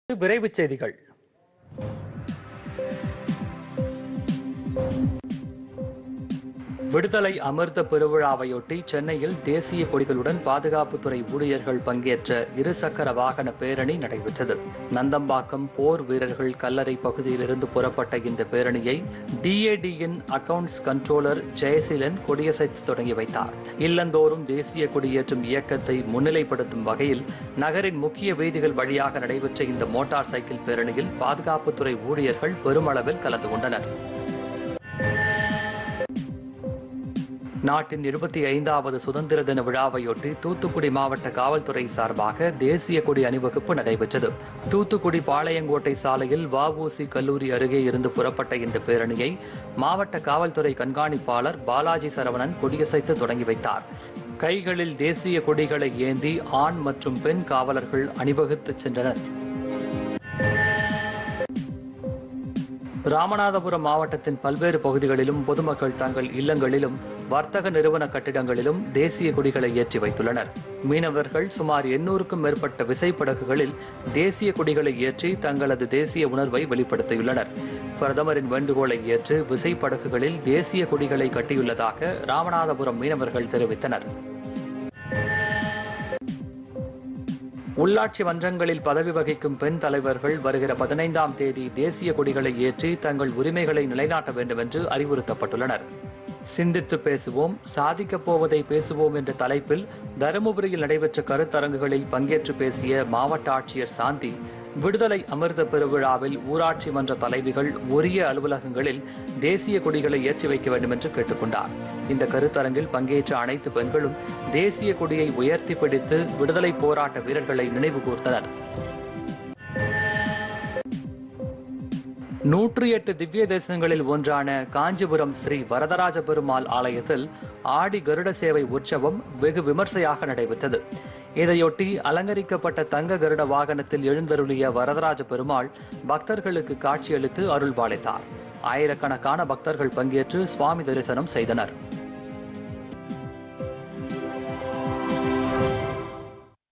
விரைவுச் செய்திகள் விடுதலை அமிர்த பெருவிழாவையொட்டி சென்னையில் தேசிய கொடிகளுடன் பாதுகாப்புத்துறை ஊழியர்கள் பங்கேற்ற இருசக்கர வாகன பேரணி நடைபெற்றது நந்தம்பாக்கம் போர் வீரர்கள் கல்லறை பகுதியிலிருந்து புறப்பட்ட இந்த பேரணியை டிஏடியின் அக்கவுண்ட்ஸ் கண்ட்ரோலர் ஜெயசீலன் கொடியசைத்து தொடங்கி வைத்தார் இல்லந்தோறும் தேசிய கொடியேற்றும் இயக்கத்தை முன்னிலைப்படுத்தும் வகையில் நகரின் முக்கிய வீதிகள் வழியாக நடைபெற்ற இந்த மோட்டார் சைக்கிள் பேரணியில் பாதுகாப்புத்துறை ஊழியர்கள் பெருமளவில் கலந்து கொண்டனர் நாட்டின் இருபத்தி ஐந்தாவது சுதந்திர தின விழாவையொட்டி தூத்துக்குடி மாவட்ட காவல்துறை சார்பாக தேசிய கொடி அணிவகுப்பு நடைபெற்றது தூத்துக்குடி பாளையங்கோட்டை சாலையில் வஉசி கல்லூரி அருகே இருந்து புறப்பட்ட இந்த பேரணியை மாவட்ட காவல்துறை கண்காணிப்பாளர் பாலாஜி சரவணன் கொடியசைத்து தொடங்கி வைத்தார் கைகளில் தேசிய கொடிகளை ஏந்தி ஆண் மற்றும் பெண் காவலர்கள் அணிவகுத்துச் சென்றனர் ராமநாதபுரம் மாவட்டத்தின் பல்வேறு பகுதிகளிலும் பொதுமக்கள் தங்கள் இல்லங்களிலும் வர்த்தக நிறுவன கட்டிடங்களிலும் தேசிய கொடிகளை ஏற்றி வைத்துள்ளனர் மீனவர்கள் சுமார் எண்ணூறுக்கும் மேற்பட்ட விசைப்படகுகளில் தேசிய கொடிகளை ஏற்றி தங்களது தேசிய உணர்வை வெளிப்படுத்தியுள்ளனர் பிரதமரின் வேண்டுகோளை ஏற்று விசைப்படகுகளில் தேசிய கொடிகளை கட்டியுள்ளதாக ராமநாதபுரம் மீனவர்கள் தெரிவித்தனர் உள்ளாட்சி மன்றங்களில் பதவி வகிக்கும் பெண் தலைவர்கள் வருகிற பதினைந்தாம் தேதி தேசிய கொடிகளை ஏற்றி தங்கள் உரிமைகளை நிலைநாட்ட வேண்டும் என்று அறிவுறுத்தப்பட்டுள்ளனர் சிந்தித்து பேசுவோம் சாதிக்கப் போவதை பேசுவோம் என்ற தலைப்பில் தருமபுரியில் நடைபெற்ற கருத்தரங்குகளில் பங்கேற்று பேசிய மாவட்ட ஆட்சியர் சாந்தி விடுதலை அமிர்த பெருவிழாவில் ஊராட்சி மன்ற தலைவிகள் உரிய அலுவலகங்களில் தேசிய கொடிகளை ஏற்றி வைக்க வேண்டும் என்று கேட்டுக்கொண்டார் இந்த கருத்தரங்கில் பங்கேற்ற அனைத்து பெண்களும் தேசிய கொடியை உயர்த்தி பிடித்து விடுதலை போராட்ட வீரர்களை நினைவு கூர்ந்தனர் நூற்றி எட்டு திவ்ய தேசங்களில் ஒன்றான காஞ்சிபுரம் ஸ்ரீ வரதராஜ பெருமாள் ஆலயத்தில் ஆடி கருட சேவை உற்சவம் வெகு விமர்சையாக நடைபெற்றது இதையொட்டி அலங்கரிக்கப்பட்ட தங்க கருட வாகனத்தில் எழுந்தருளிய வரதராஜ பெருமாள் பக்தர்களுக்கு காட்சியளித்து அருள்பாலித்தார் ஆயிரக்கணக்கான பக்தர்கள் பங்கேற்று சுவாமி தரிசனம் செய்தனர்